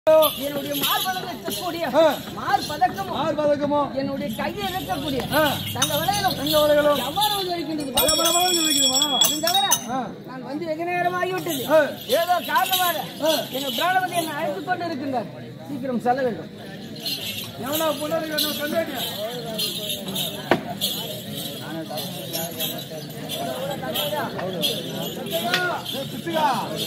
என்னுடைய மார்பளவு இருக்கக்கூடிய ஆ. மார்பதக்கமும் ஆறு பதக்கமோ என்னுடைய கையில் இருக்கக்கூடிய ஆ. தங்க வளையலும் எங்க உலகளும் எவ்வாறு வந்து இருக்கின்றது பல பல பல இருக்குதுமா அது தவிர ஆ. நான் வந்து வெகு நேரம் ஆகிவிட்டது ஆ. ஏதோ காரணமாக ஆ. எங்கள் பிராணவதி என்னை அழைத்துக் கொண்டு இருக்கின்றார் சீக்கிரம் செல்ல வேண்டும் எவனா பொண்ணு என்ன கண்டாடியா பிச்சுக்கா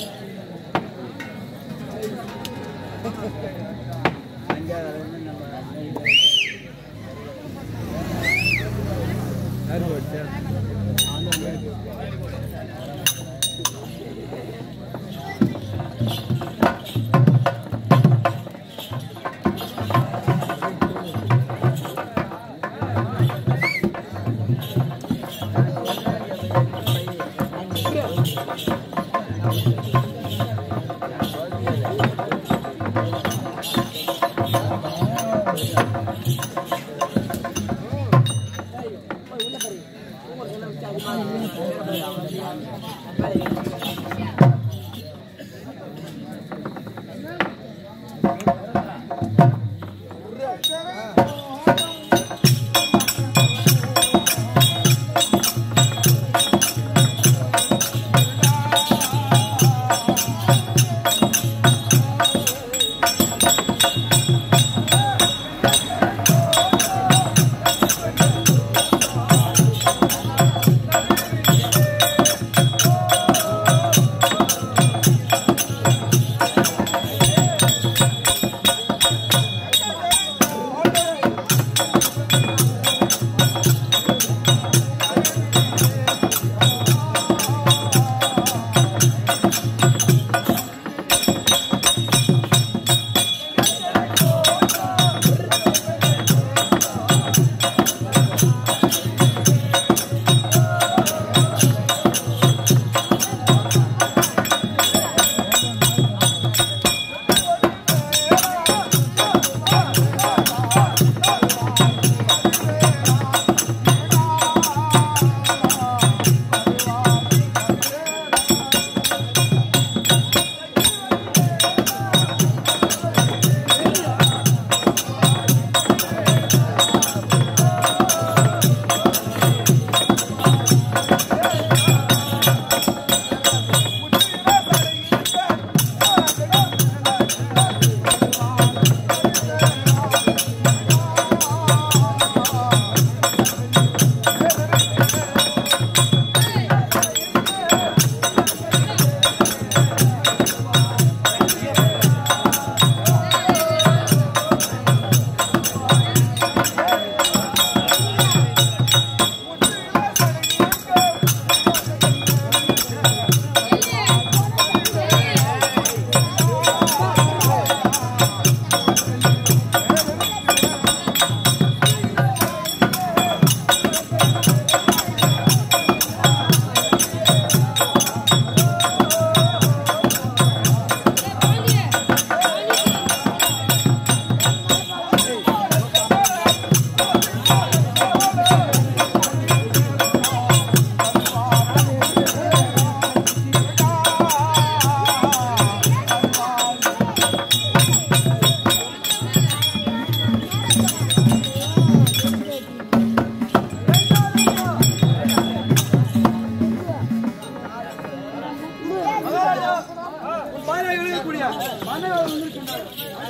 பானை எழுதக்கூடிய பானை வந்திருக்கின்றார்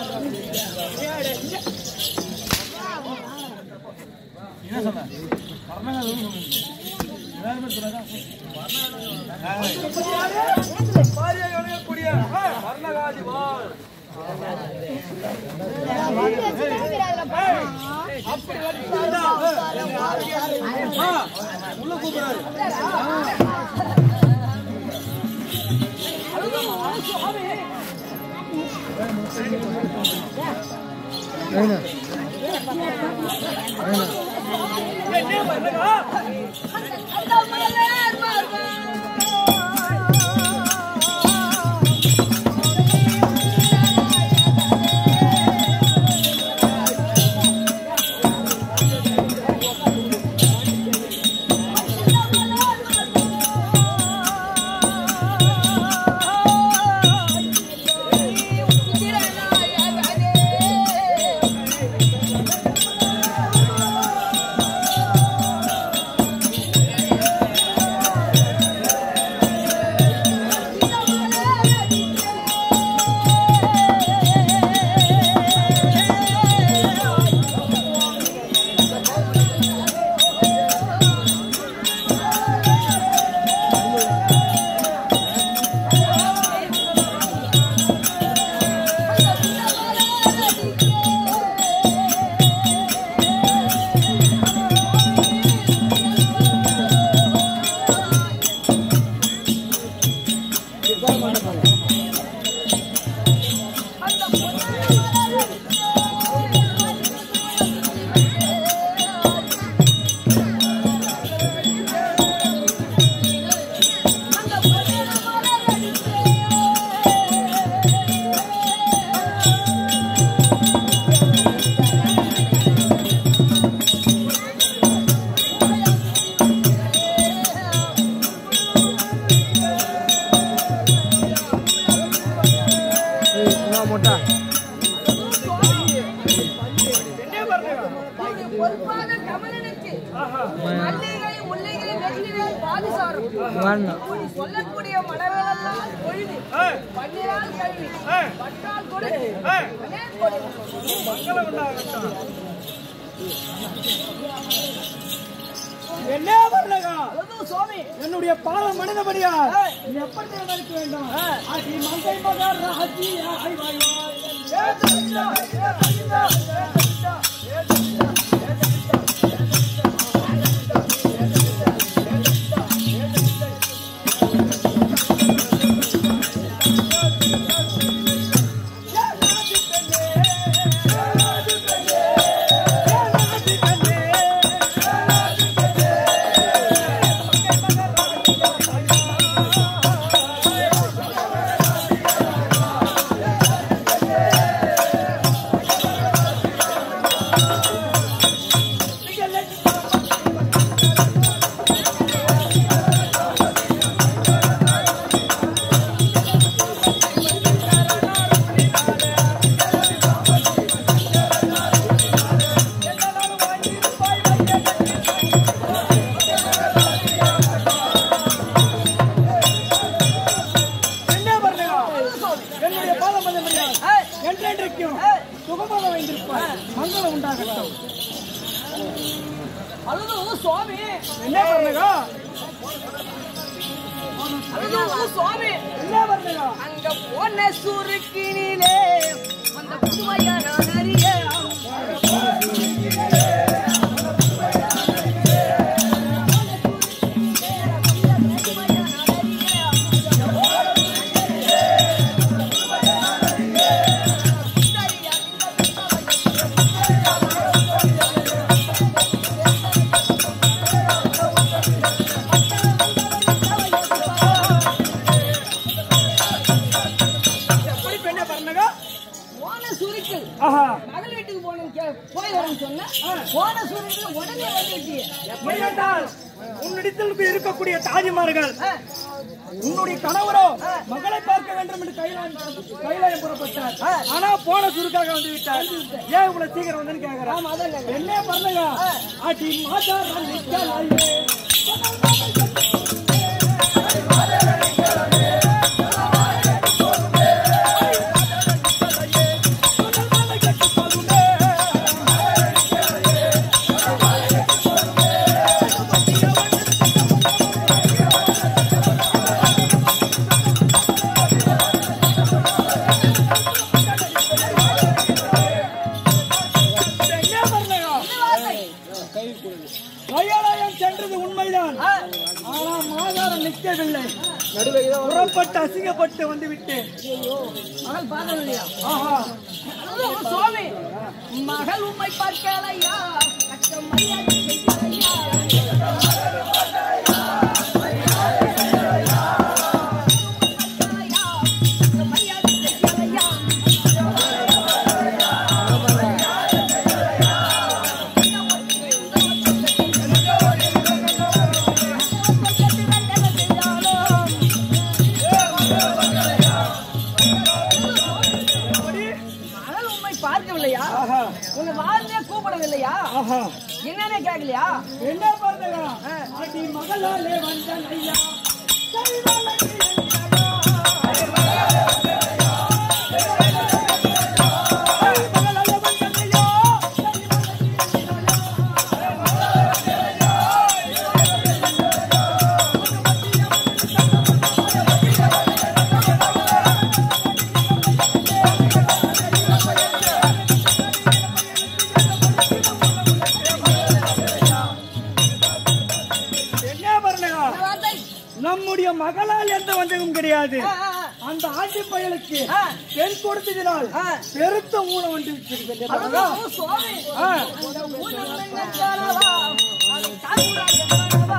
என்ன சொன்ன பாரியா எழுதக்கூடிய வர்ணகாதி வாழ் அப்படி வச்சுட்டாரா? ஆ, உள்ள கூப்பிடாரு Tira மொட்டா பொறுப்பான கமலனுக்கு மல்லிகை முல்லைகளை வெற்றிலை பாதிசாரம் வேணும் இப்படி சொல்லக்கூடிய மலர்களெல்லாம் பொழுது பன்னிரால் கல்வி பட்டால் கொடுத்து பன்னேர் கொடுத்து என்ன வரலகா அதாவது சுவாமி என்னுடைய பாலம் மனிதபடியா நீ எப்படி இருக்க வேண்டும் அடி மங்கை மகர் ராஜி ஆய் வாய் வாய். என்ன வரலகா என்னுடைய பாலம் மனிதபடியா என்றென்றைக்கும் சுகமாக வைத்திருப்பார் மங்களம் உண்டாகட்டும் அதாவது சுவாமி என்ன வரலகா அதாவது சுவாமி என்ன வரலகா அங்க போன சுருக்கினிலே அந்த புதுமையான அறிய எப்படி பெண்ண வரலகா போன சுருக்கு ஆஹா மகள் வீட்டுக்கு போன போய் வரேன்னு சொன்ன போன சுருக்கு உடனே வந்துட்டு ஏனென்றால் உன்னிடத்தில் இருக்கக்கூடிய தாஜிமார்கள் உன்னுடைய கணவரோ மகளை பார்க்க வேண்டும் என்று கைலாயம் கைலாயம் புறப்பட்டார் ஆனா போன சுருக்காக வந்து விட்டார் ஏன் இவ்வளவு சீக்கிரம் வந்து கேக்குறேன் என்ன பண்ணுங்க அடி மாதா நிக்கலாயே என்ன பண்ணுங்க கையாலயம் சென்றது உண்மைதான் ஆனா மாதாரம் நிற்கவில்லை புறப்பட்டு அசிங்கப்பட்டு வந்து விட்டேன் மகள் பார்க்கலையா ஆஹா அதாவது சுவாமி மகள் உண்மை பார்க்கலையா அச்சம் மரியாதை செய்யலையா மரியாதை செய்யலையா மகள் உண்மை பார்க்கவில்லையா ஆஹா உங்க வாழ்ந்தே கூப்பிடவில்லையா ஆஹா என்னன்னு கேட்கலையா என்ன பண்ணுங்க அடி மகளாலே வந்தன் ஐயா கைவாளை மகளாலே வந்தன் ஐயா என்ன பண்ணுங்க வார்த்தை நம்முடைய மகளால் எந்த வந்ததும் கிடையாது ஆ, ஆ, ஆ. அந்த ஆண்டி பயலுக்கு ஆ. பெண் கொடுத்ததினால் ஆ. பெருத்த ஊனம் வந்து விட்டது அதுவும் சுவாமி ஆ. அந்த ஊனம் என்னவா? அதை தாங்குகிறாய் என்னவா?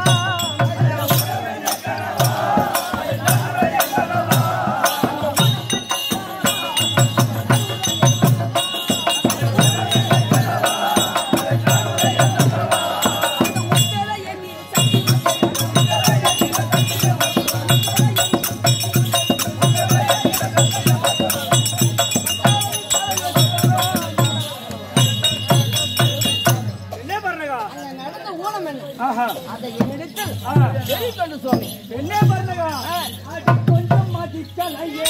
என்ன பண்ணகா அங்க நடந்த ஊனம் என்ன ஆஹா அதை என்னிடத்தில் ஆ. வெளிக்கொண்டு சுவாமி என்ன பண்ணகா அடி கொஞ்சம் மாட்டிக்கலையே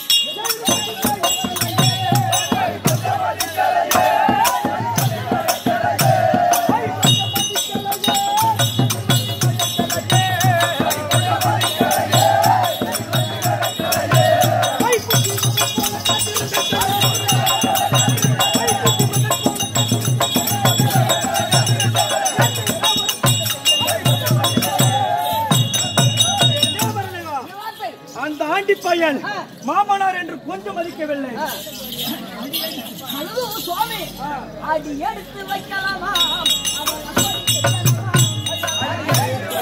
என்ன பண்ணகா வார்த்தை அந்த ஆண்டி பையன் மாமனார் என்று கொஞ்சம் மதிக்கவில்லை அதுவும் சுவாமி அடி எடுத்து வைக்கலாமா அவள் அப்படி செய்யலாமா?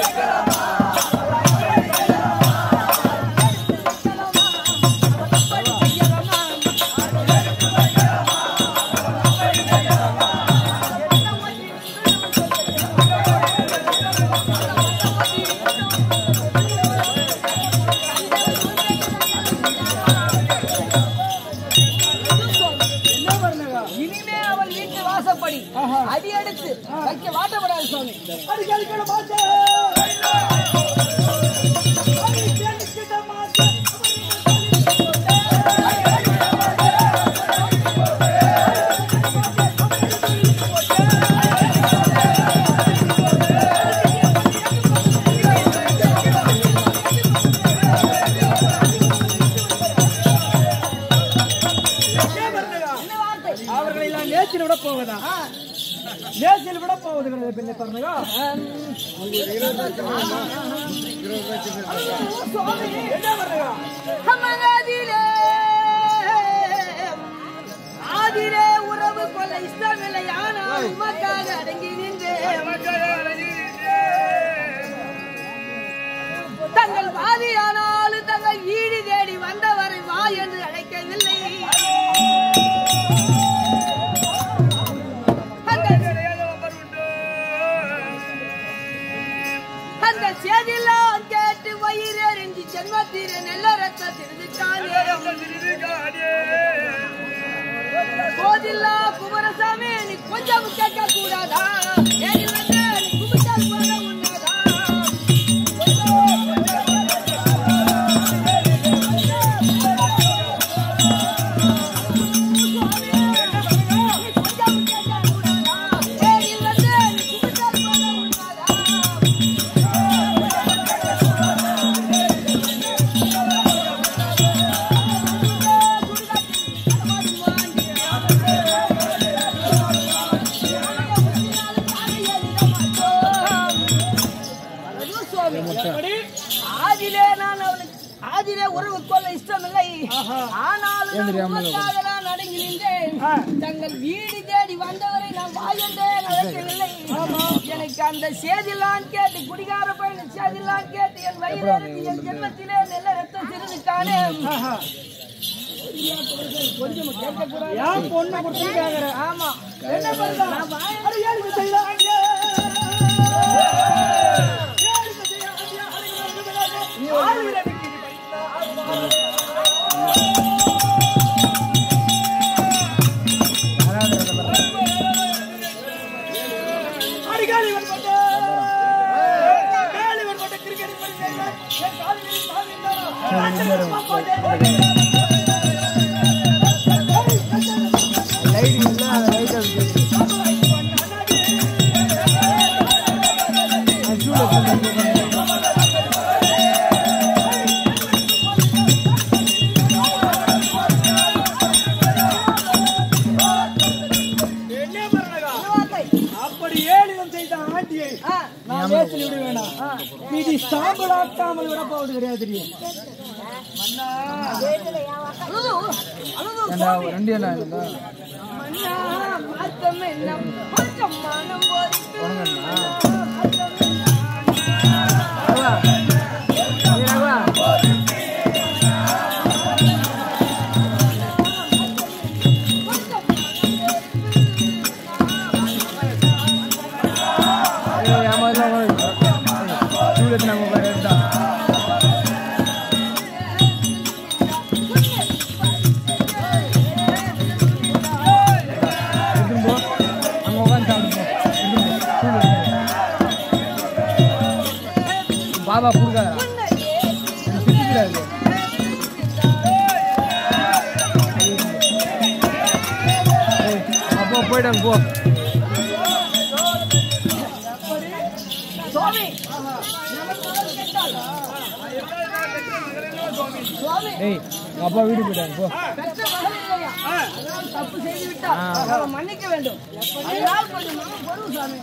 என்ன பண்ணகா இனிமே அவள் வீட்டு வாசப்படி அடி எடுத்து வைக்க வாட்டப்படாது சுவாமி அடிக்க அடிக்கட மாட்டேன் அடிக்க அடிக்கட மாட்டேன் என்ன பண்ணகா என்ன வார்த்தை அவர்களை நான் நேசில் விட போவதா நேசில் விட போவது கிடையாது பிள்ளை பாருங்க என்ன பண்ணுங்க அமராதிலே ஆதிலே உறவு கொள்ள இஷ்டமில்லை ஆனால் உமக்காக அடங்கி நின்றேன் தங்கள் வாதியானாலும் தங்கள் வீடு தேடி வந்தவரை வா என்று அழைக்கவில்லை அந்த அந்த சேதிலாம் கேட்டு வயிறெறிஞ்சி ஜென்மத்திலே நல்ல ரத்த திருதிட்டானே போதில்லா குமரசாமி நீ கொஞ்சம் கேட்க கூடாதா ஏனில் வந்து நீ குமிச்சால் போல உன்னதா எப்படி? ஆதிலே நான் அவளுக்கு ஆதிலே உறவு கொள்ள இஷ்டமில்லை ஆனாலும் நான் உமக்காக நான் அடங்கி நின்றேன் ஆ. தங்கள் வீடு தேடி வந்தவரை நான் வாயந்தே அழைக்கவில்லை எனக்கு அந்த சேதிலாம் கேட்டு குடிகார பையன் சேதிலாம் கேட்டு என் வயிறு என் ஜென்மத்திலே நல்ல ரத்தம் சிறுதுக்கானே ஆஹா. கொஞ்சம் கேட்கக்கூடாது ஏன் பொண்ணு கொடுத்து கேக்குற? ஆமா என்ன பண்றா? நான் வாய- அட ஏன் இப்படி செய்யறாங்க? ஏன் இப்படி செய்யறாங்க? ஆளுகளை நிக்கிது பைத்தா. அடிக்காளி வந்து காலி வந்து கிரிக்கெட் பண்ணி என் காலில் என்ன பண்ணடா வார்த்தை. அப்படி ஏழிலும் செய்த ஆண்டியை ஆ. நான் வேசில் விட வேணாம் இது சாம்பலாக்காமல் விட போவது கிடையாது தெரியும் அழுது, அழுது ஏண்டா ரெண்டு ஏண்டா இருந்தா மன்னா, மாத்தம் என்ன கொஞ்சம் மனம் பொறுத்து. ரகுவா ஏய் ரகுவா ஏய் ஆமா ஆமா சூரத் நம்ம பாரு எடுத்தா எடுத்துன்னு போ அங்க உட்காந்து சாப்பிடு போ எடுத்துன்னு போ சூடு பாபா கொடுக்காதா திட்டிக்கிறாரு ஏய் அப்போ போயிட்டாங்க போ சுவாமி சுவாமி ஏய் உங்க அப்பா வீட்டுக்கு போயிட்டாங்க போ பெற்ற மகன் இல்லையா? அதனால் தப்பு செய்து விட்டார் அவரை மன்னிக்க வேண்டும் அதனால் கொஞ்சம் மனம் பொறுவு சுவாமி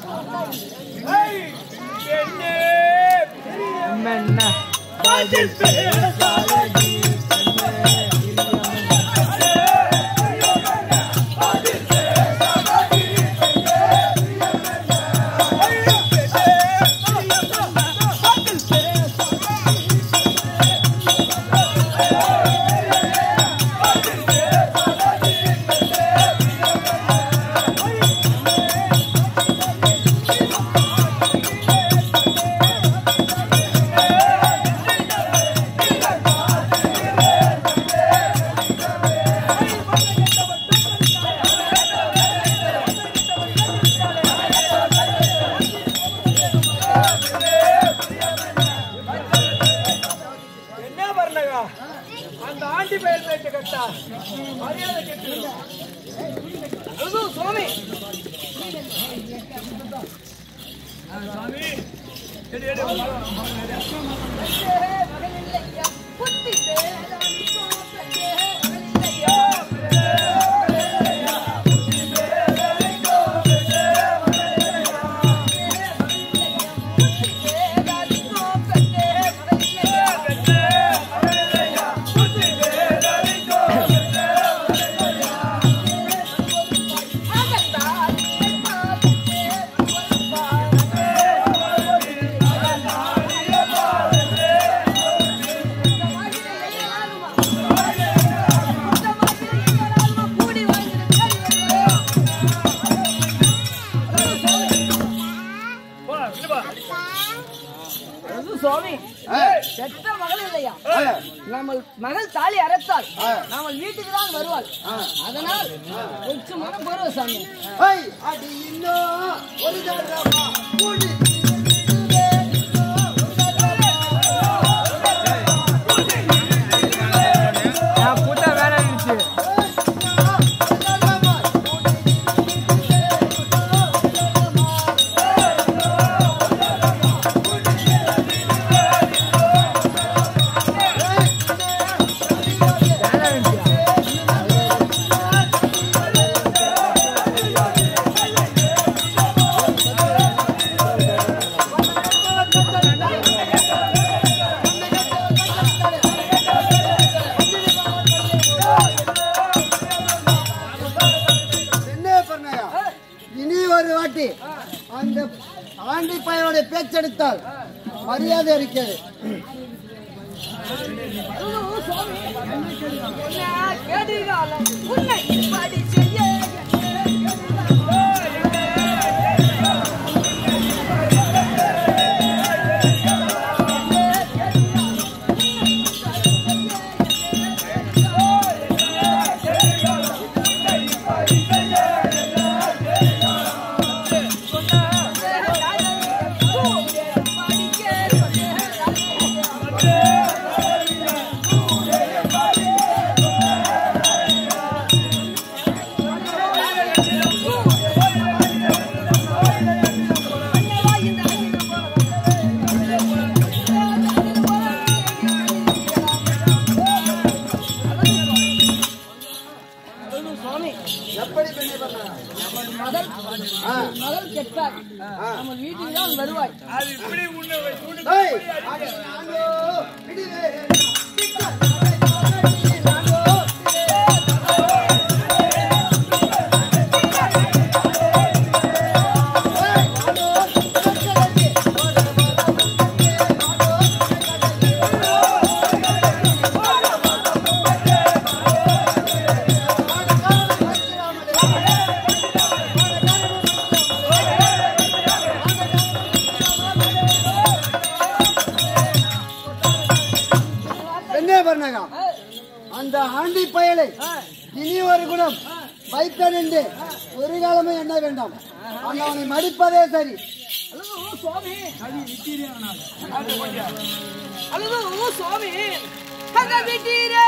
என்ன என்ன என்ன பண்ணலங்க அந்த ஆண்டி பெயர் பேச்சு கட்டா மரியாதை கெட்டு அழுது, சுவாமி மகன் இல்லையா புத்தி பேரான் சோதனையே மகன் இல்லையா சுவாமி பெற்ற மகள் இல்லையா நம்ம மகள் தாலி அரைத்தால் நம்ம வீட்டுக்கு தான் வருவாள் அதனால் கொஞ்சம் மனம் பொருவ சாமி நான் கூட்டா வேலை இருந்துச்சு வேலை இருந்துச்சு என்ன பண்ணையா இனி ஒரு வாட்டி அந்த ஆண்டி பையனுடைய பேச்செடுத்தால் மரியாதை இருக்கிறது கேடுகாலம் உன்னை படி செய்ய சுவாமி எப்படி பெண்ணை பண்ணையா மகள் மகள் கெட்டார் நம்ம வீட்டுக்கு தான் வருவாய் அது இப்படி உன்னை தூண்டு ஏய், ஆக, ஆண்டோ, விடுவே, விட்டால் ஆண்டி பயலை இனி ஒரு குணம் வைப்பேன் என்று ஒரு காலமும் எண்ண வேண்டாம் அந்த அவனை மடிப்பதே சரி அல்லது ஓ சுவாமி அல்லது ஓ சுவாமி அங்க விட்டீரே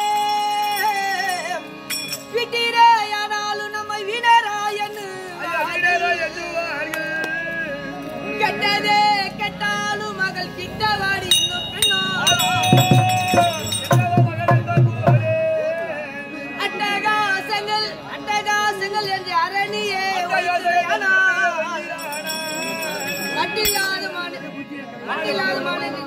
விட்டீரே ஆனாலும் நம்ம வீணராயன்னு கெட்டதே கெட்டாலும் மகள் கிட்டவாடி இன்னும் பெண்ணோ அட்டகாசங்கள் அட்டகாசங்கள் என்று அரணியே வைத்திருக்கிறானாய். மட்டில்லாத மாநில மட்டில்லாத மாநில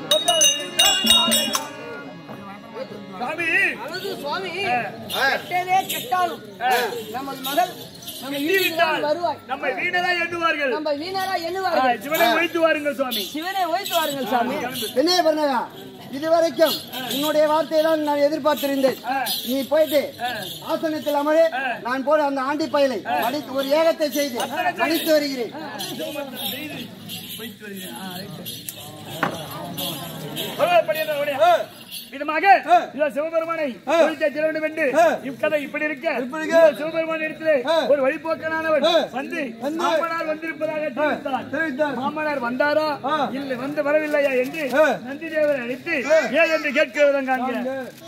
அழகு சுவாமி கெட்டதே கெட்டாலும் நமது மகள் நம்ம வீட்டில் வருவாய் நம்மை வீணரா எண்ணுவார்கள் நம்ம வீணரா எண்ணுவார்கள் சிவனை ஒழித்து வாருங்கள் சுவாமி சிவனை ஓய்த்து வாருங்கள் சாமி என்ன பண்ணா இதுவரைக்கும் உன்னுடைய வார்த்தையை தான் நான் எதிர்பார்த்திருந்தேன் நீ போயிட்டு ஆசனத்தில் அமரு நான் போய் அந்த ஆண்டி பயலை அடித்து ஒரு ஏகத்தை செய்து அடித்து வருகிறேன் விதமாக இதோ சிவபெருமானை ஒழிக்க செல்ல வேண்டும் என்று இக்கதை இப்படி இருக்க இதோ சிவபெருமான இடத்திலே ஒரு வழிபோக்கனானவர் வந்து மாமனார் வந்திருப்பதாக தெரிவித்தார் மாமனார் வந்தாரா இல்லை வந்து வரவில்லையா என்று நந்தி தேவரை அழைத்து ஏன் என்று கேட்கிறவங்க அங்கே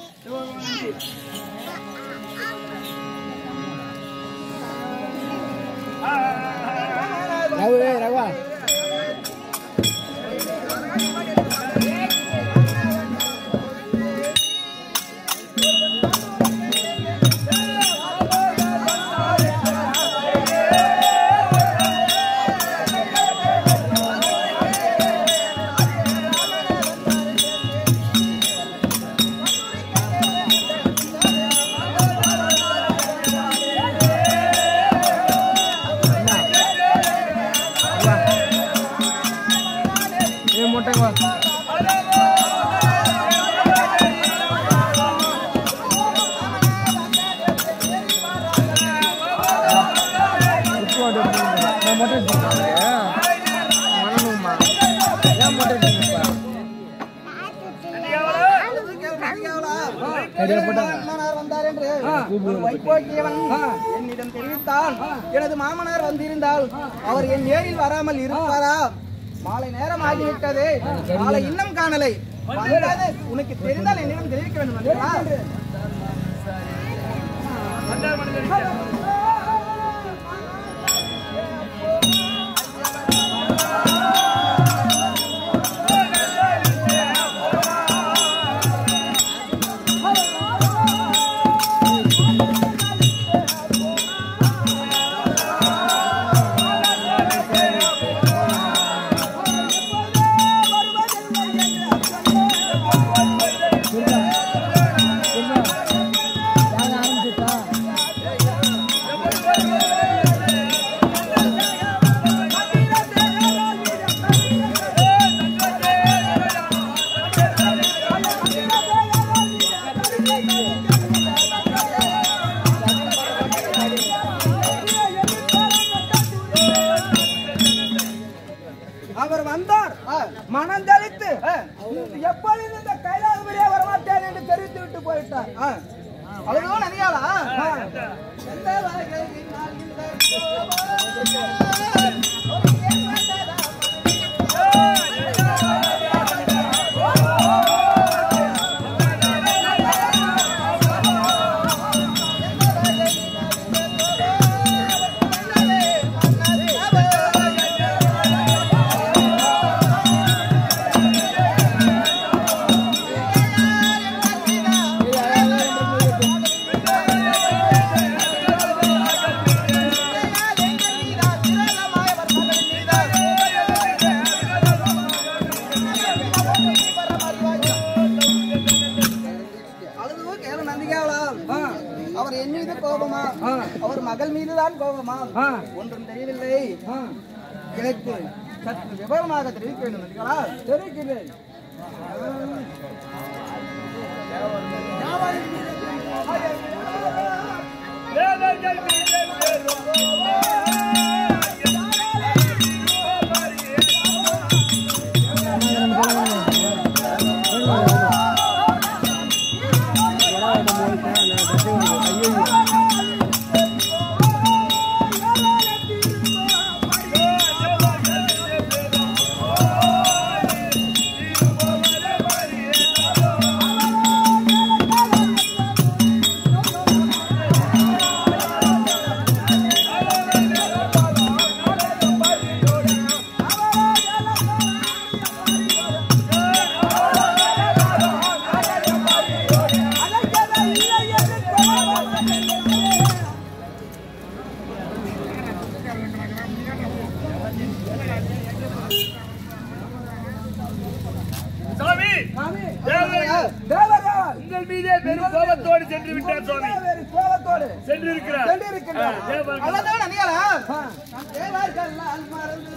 மாமனார் வந்தார் என்று ஒரு வைப்போக்கியவன் என்னிடம் தெரிவித்தான் எனது மாமனார் வந்திருந்தால் அவர் என் ஏரில் வராமல் இருப்பாரா மாலை நேரம் ஆகிவிட்டது மாலை இன்னும் காணலை வந்தது உனக்கு தெரிந்தால் என்னிடம் தெரிவிக்க வேண்டும் அல்லவா? அவர் வந்தார் மனம் தெளித்து எப்பொழுது இந்த கைலாசபடியே வரமாட்டேன் என்று தெரிவித்து விட்டு போயிட்டார் அவ்வளோ நதியாளா எந்த வகையினால் இந்த அழுது கேளு நந்திகாவலாம் அவர் என் மீது கோபமா அவர் மகள் மீதுதான் கோபமா ஒன்றும் தெரியவில்லை எனக்கு சற்று விவரமாக தெரிவிக்க வேண்டும் நந்திகாவா தெரிவிக்கிறேன் ஆ மீதே பெரும் கோபத்தோடு சென்று விட்டார் சுவாமி வேறு கோபத்தோடு சென்று இருக்கிறார் சென்றிருக்கின்றார். ஆ, தேவர்கள். அல்லதான் அணியாளா? நான் தேவர்களால் மறந்து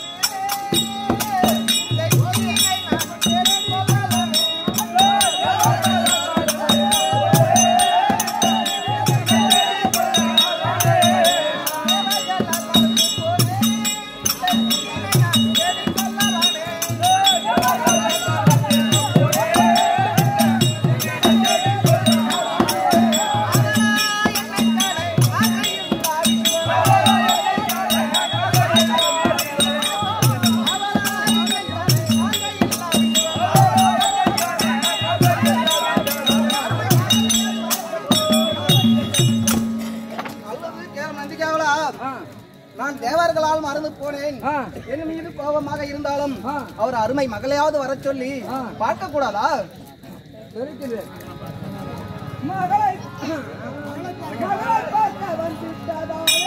தெய்வத்தினை நான் தேடிக் கொள்ளலாமே. அல்லது கேவலம் நன்றி கேவலா நான் தேவர்களால் மறந்து போனேன் என் மீது கோபமாக இருந்தாலும் அவர் அருமை மகளையாவது வரச் சொல்லி பார்க்க கூடாதா இருக்குது மகளை மகளை பார்க்க வந்துட்டதாலே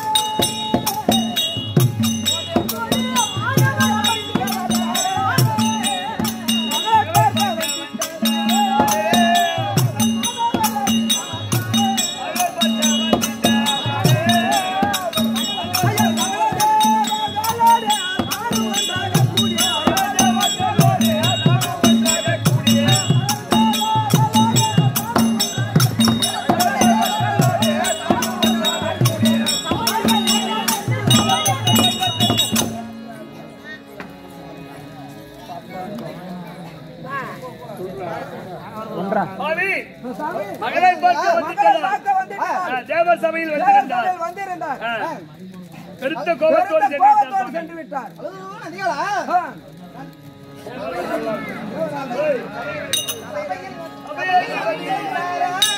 சுவாமி சாமி மகளை பார்க்க மகளை வந்துட்டார் பார்க்க வந்துட்டார் ஆ, தேவ சபையில் வந்திருந்தார் தேவசபையில் வந்திருந்தார் ஆ. பெருத்த கோபத்தோடு பெருத்த சென்று விட்டார் கோபத்தோடு சுவாமி. சென்று விட்டார் அல்லது நதிகளா ஆ. அவையில்